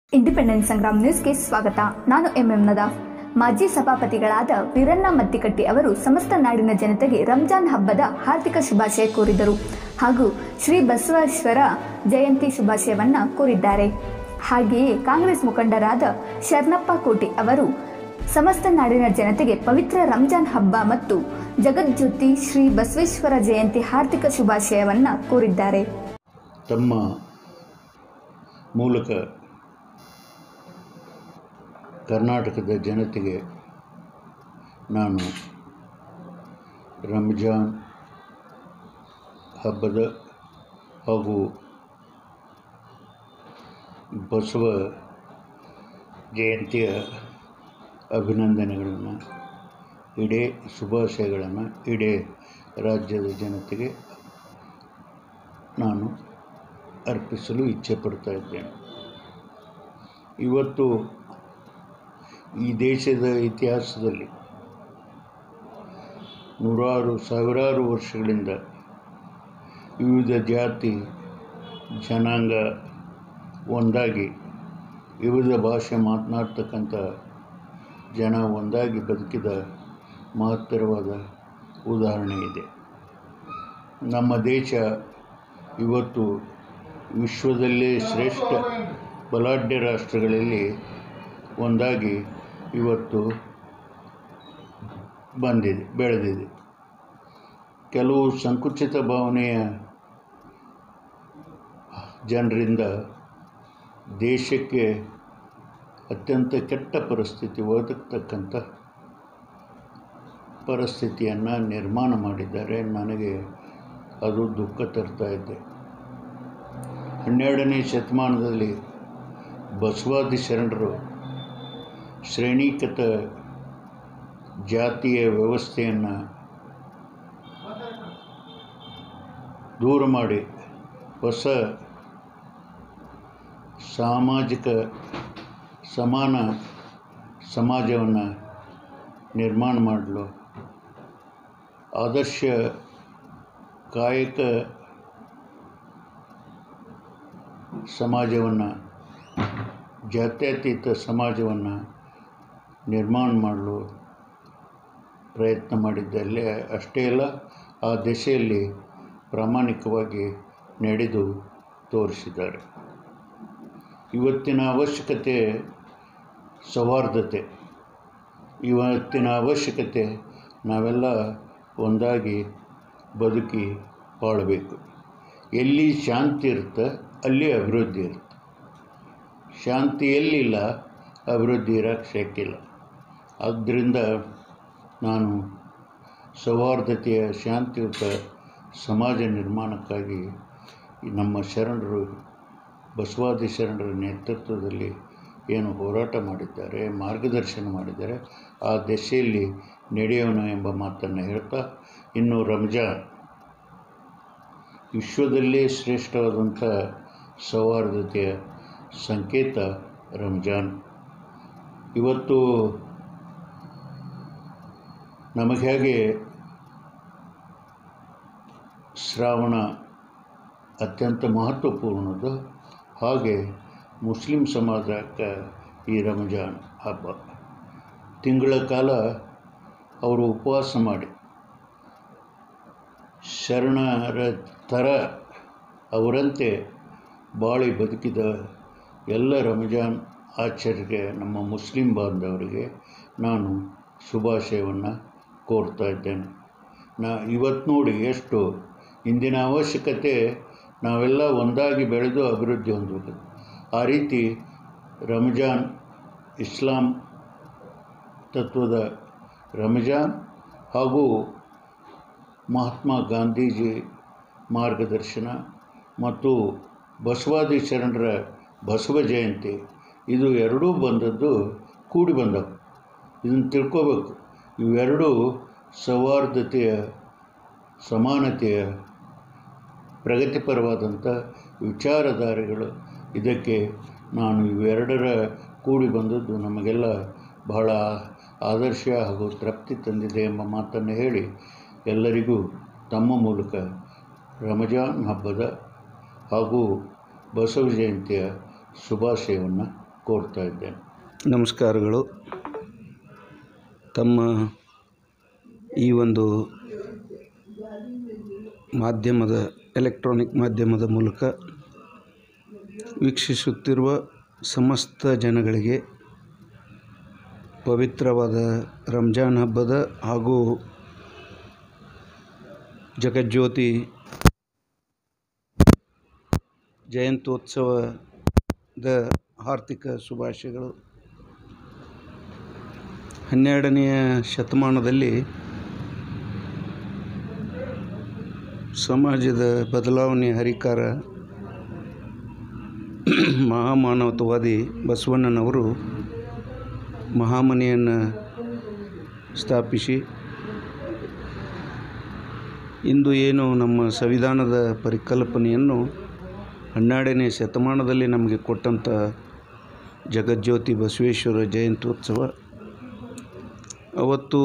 independence Sangram ನ್ಯೂಸ್ಗೆ ಸ್ವಾಗತ ನಾನು ಎಂಎಂ ನದಾಫ್ ಮಾಜಿ ಸಭಾಪತಿಗಳಾದ ವೀರಣ್ಣ ಮತ್ತಿಕಟ್ಟಿ ಅವರು ಸಮಸ್ತ ನಾಡಿನ ಜನತೆಗೆ ರಂಜಾನ್ ಹಬ್ಬದ ಹಾರ್ದಿಕ ಶುಭಾಶಯ ಕೋರಿದರು ಹಾಗೂ ಶ್ರೀ ಬಸವೇಶ್ವರ ಜಯಂತಿ ಶುಭಾಶಯವನ್ನ ಕೋರಿದ್ದಾರೆ ಹಾಗೆಯೇ ಕಾಂಗ್ರೆಸ್ ಮುಖಂಡರಾದ ಶರಣಪ್ಪ ಕೋಟಿ ಅವರು ಸಮಸ್ತ ನಾಡಿನ ಜನತೆಗೆ ಪವಿತ್ರ ರಂಜಾನ್ ಹಬ್ಬ ಮತ್ತು ಜಗಜ್ಯೋತಿ ಶ್ರೀ ಬಸವೇಶ್ವರ ಜಯಂತಿ ಹಾರ್ದಿಕ ಶುಭಾಶಯವನ್ನ ಕೋರಿದ್ದಾರೆ ತಮ್ಮ ಮೂಲಕ ಕರ್ನಾಟಕದ ಜನತೆಗೆ ನಾನು ರಂಜಾನ್ ಹಬ್ಬದ ಹಾಗೂ ಬಸವ ಜಯಂತಿಯ ಅಭಿನಂದನೆಗಳನ್ನು ಇಡೀ ಶುಭಾಶಯಗಳನ್ನು ಇಡೀ ರಾಜ್ಯದ ಜನತೆಗೆ ನಾನು ಅರ್ಪಿಸಲು ಇಚ್ಛೆ ಪಡ್ತಾ ಇದ್ದೇನೆ ಇವತ್ತು ಈ ದೇಶದ ಇತಿಹಾಸದಲ್ಲಿ ನೂರಾರು ಸಾವಿರಾರು ವರ್ಷಗಳಿಂದ ವಿವಿಧ ಜಾತಿ ಜನಾಂಗ ಒಂದಾಗಿ ವಿವಿಧ ಭಾಷೆ ಮಾತನಾಡ್ತಕ್ಕಂಥ ಜನ ಒಂದಾಗಿ ಬದುಕಿದ ಮಹತ್ತರವಾದ ಉದಾಹರಣೆ ಇದೆ ನಮ್ಮ ದೇಶ ಇವತ್ತು ವಿಶ್ವದಲ್ಲೇ ಶ್ರೇಷ್ಠ ಬಲಾಢ್ಯ ರಾಷ್ಟ್ರಗಳಲ್ಲಿ ಒಂದಾಗಿ ಇವತ್ತು ಬಂದಿದೆ ಬೆಳೆದಿದೆ ಕೆಲವು ಸಂಕುಚಿತ ಭಾವನೆಯ ಜನರಿಂದ ದೇಶಕ್ಕೆ ಅತ್ಯಂತ ಕೆಟ್ಟ ಪರಿಸ್ಥಿತಿ ಒದಗತಕ್ಕಂಥ ಪರಿಸ್ಥಿತಿಯನ್ನು ನಿರ್ಮಾಣ ಮಾಡಿದ್ದಾರೆ ನನಗೆ ಅದು ದುಃಖ ತರ್ತಾ ಇದೆ ಹನ್ನೆರಡನೇ ಶತಮಾನದಲ್ಲಿ ಬಸವಾದಿ ಶರಣರು ಶ್ರೇಣೀಕೃತ ಜಾತಿಯ ವ್ಯವಸ್ಥೆಯನ್ನು ದೂರ ಮಾಡಿ ಹೊಸ ಸಾಮಾಜಿಕ ಸಮಾನ ಸಮಾಜವನ್ನು ನಿರ್ಮಾಣ ಮಾಡಲು ಆದರ್ಶ ಕಾಯಕ ಸಮಾಜವನ್ನು ಜಾತ್ಯತೀತ ಸಮಾಜವನ್ನು ನಿರ್ಮಾಣ ಮಾಡಲು ಪ್ರಯತ್ನ ಮಾಡಿದ್ದಲ್ಲೇ ಅಷ್ಟೇ ಅಲ್ಲ ಆ ದಿಶೆಯಲ್ಲಿ ಪ್ರಾಮಾಣಿಕವಾಗಿ ನಡೆದು ತೋರಿಸಿದ್ದಾರೆ ಇವತ್ತಿನ ಅವಶ್ಯಕತೆ ಸೌಹಾರ್ದತೆ ಇವತ್ತಿನ ಅವಶ್ಯಕತೆ ನಾವೆಲ್ಲ ಒಂದಾಗಿ ಬದುಕಿ ಬಾಳಬೇಕು ಎಲ್ಲಿ ಶಾಂತಿ ಇರುತ್ತೆ ಅಲ್ಲಿ ಅಭಿವೃದ್ಧಿ ಇರುತ್ತೆ ಶಾಂತಿ ಎಲ್ಲಿಲ್ಲ ಅಭಿವೃದ್ಧಿ ಇರೋಕ್ಕೆ ಶಕ್ಕಿಲ್ಲ ಆದ್ದರಿಂದ ನಾನು ಸೌಹಾರ್ದತೆಯ ಶಾಂತಿಯುತ ಸಮಾಜ ನಿರ್ಮಾಣಕ್ಕಾಗಿ ಈ ನಮ್ಮ ಶರಣರು ಬಸವಾದಿ ಶರಣರ ನೇತೃತ್ವದಲ್ಲಿ ಏನು ಹೋರಾಟ ಮಾಡಿದ್ದಾರೆ ಮಾರ್ಗದರ್ಶನ ಮಾಡಿದ್ದಾರೆ ಆ ದಿಶೆಯಲ್ಲಿ ನಡೆಯೋಣ ಎಂಬ ಮಾತನ್ನು ಹೇಳ್ತಾ ಇನ್ನು ರಂಜಾನ್ ವಿಶ್ವದಲ್ಲೇ ಶ್ರೇಷ್ಠವಾದಂಥ ಸೌಹಾರ್ದತೆಯ ಸಂಕೇತ ರಂಜಾನ್ ಇವತ್ತು ನಮಗೆ ಹೇಗೆ ಶ್ರಾವಣ ಅತ್ಯಂತ ಮಹತ್ವಪೂರ್ಣದ್ದು ಹಾಗೆ ಮುಸ್ಲಿಂ ಸಮಾಜಕ್ಕೆ ಈ ರಂಜಾನ್ ಹಬ್ಬ ತಿಂಗಳ ಕಾಲ ಅವರು ಉಪವಾಸ ಮಾಡಿ ಶರಣರ ಥರ ಅವರಂತೆ ಬಾಳಿ ಬದುಕಿದ ಎಲ್ಲ ರಂಜಾನ್ ಆಚರಣೆಗೆ ನಮ್ಮ ಮುಸ್ಲಿಂ ಬಾಂಧವರಿಗೆ ನಾನು ಶುಭಾಶಯವನ್ನು ಕೋರ್ತಾ ಇದ್ದೇನೆ ನಾ ಇವತ್ತು ನೋಡಿ ಎಷ್ಟು ಇಂದಿನ ಅವಶ್ಯಕತೆ ನಾವೆಲ್ಲ ಒಂದಾಗಿ ಬೆಳೆದು ಅಭಿವೃದ್ಧಿ ಹೊಂದಬೇಕು ಆ ರೀತಿ ರಂಜಾನ್ ಇಸ್ಲಾಂ ತತ್ವದ ರಂಜಾನ್ ಹಾಗೂ ಮಹಾತ್ಮ ಗಾಂಧೀಜಿ ಮಾರ್ಗದರ್ಶನ ಮತ್ತು ಬಸವಾದಿ ಶರಣರ ಬಸವ ಜಯಂತಿ ಇದು ಎರಡೂ ಬಂದದ್ದು ಕೂಡಿ ಬಂದವು ಇದನ್ನು ತಿಳ್ಕೋಬೇಕು ಇವೆರಡೂ ಸೌಹಾರ್ದತೆಯ ಸಮಾನತೆಯ ಪ್ರಗತಿಪರವಾದಂಥ ವಿಚಾರಧಾರೆಗಳು ಇದಕ್ಕೆ ನಾನು ಇವೆರಡರ ಕೂಡಿ ಬಂದದ್ದು ನಮಗೆಲ್ಲ ಬಹಳ ಆದರ್ಶ ಹಾಗೂ ತೃಪ್ತಿ ತಂದಿದೆ ಎಂಬ ಮಾತನ್ನು ಹೇಳಿ ಎಲ್ಲರಿಗೂ ತಮ್ಮ ಮೂಲಕ ರಮಜಾನ್ ಹಬ್ಬದ ಹಾಗೂ ಬಸವ ಜಯಂತಿಯ ಶುಭಾಶಯವನ್ನು ಕೋರ್ತಾ ಇದ್ದೇನೆ ನಮಸ್ಕಾರಗಳು ತಮ್ಮ ಈ ಒಂದು ಮಾಧ್ಯಮದ ಎಲೆಕ್ಟ್ರಾನಿಕ್ ಮಾಧ್ಯಮದ ಮೂಲಕ ವೀಕ್ಷಿಸುತ್ತಿರುವ ಸಮಸ್ತ ಜನಗಳಿಗೆ ಪವಿತ್ರವಾದ ರಂಜಾನ್ ಹಬ್ಬದ ಹಾಗೂ ಜಗಜ್ಯೋತಿ ಜಯಂತ್ಯೋತ್ಸವದ ಆರ್ಥಿಕ ಶುಭಾಶಯಗಳು ಹನ್ನೆರಡನೆಯ ಶತಮಾನದಲ್ಲಿ ಸಮಾಜದ ಬದಲಾವಣೆ ಹರಿಕಾರ ಮಹಾಮಾನವತವಾದಿ ಬಸವಣ್ಣನವರು ಮಹಾಮನೆಯನ್ನು ಸ್ಥಾಪಿಸಿ ಇಂದು ಏನು ನಮ್ಮ ಸಂವಿಧಾನದ ಪರಿಕಲ್ಪನೆಯನ್ನು ಹನ್ನೆರಡನೇ ಶತಮಾನದಲ್ಲಿ ನಮಗೆ ಕೊಟ್ಟಂಥ ಜಗಜ್ಯೋತಿ ಬಸವೇಶ್ವರ ಜಯಂತ್ಯೋತ್ಸವ ಅವತ್ತು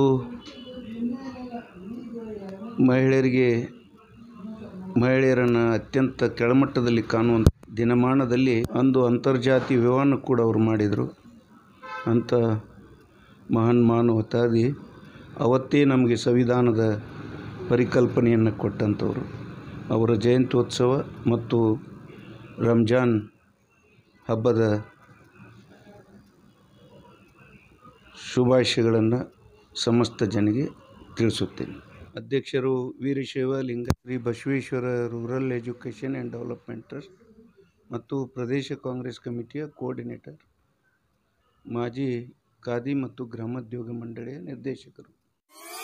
ಮಹಿಳೆಯರಿಗೆ ಮಹಿಳೆಯರನ್ನು ಅತ್ಯಂತ ಕೆಳಮಟ್ಟದಲ್ಲಿ ಕಾಣುವಂಥ ದಿನಮಾನದಲ್ಲಿ ಅಂದು ಅಂತರ್ಜಾತಿ ವಿವಾಹನ ಕೂಡ ಅವರು ಮಾಡಿದರು ಅಂಥ ಮಹಾನ್ ಮಾನವತಾದಿ ಅವತ್ತೇ ನಮಗೆ ಸಂವಿಧಾನದ ಪರಿಕಲ್ಪನೆಯನ್ನು ಕೊಟ್ಟಂಥವ್ರು ಅವರ ಜಯಂತ್ಯೋತ್ಸವ ಮತ್ತು ರಂಜಾನ್ ಹಬ್ಬದ ಶುಭಾಶಯಗಳನ್ನು ಸಮಸ್ತ ಜನಗೆ ತಿಳಿಸುತ್ತೇನೆ ಅಧ್ಯಕ್ಷರು Veerashaiva Linga Shri Basaveshwara rural education and development trust ಮತ್ತು ಪ್ರದೇಶ ಕಾಂಗ್ರೆಸ್ ಕಮಿಟಿಯ ಕೋಆರ್ಡಿನೇಟರ್ ಮಾಜಿ ಖಾದಿ ಮತ್ತು ಗ್ರಾಮೋದ್ಯೋಗ ಮಂಡಳಿಯ ನಿರ್ದೇಶಕರು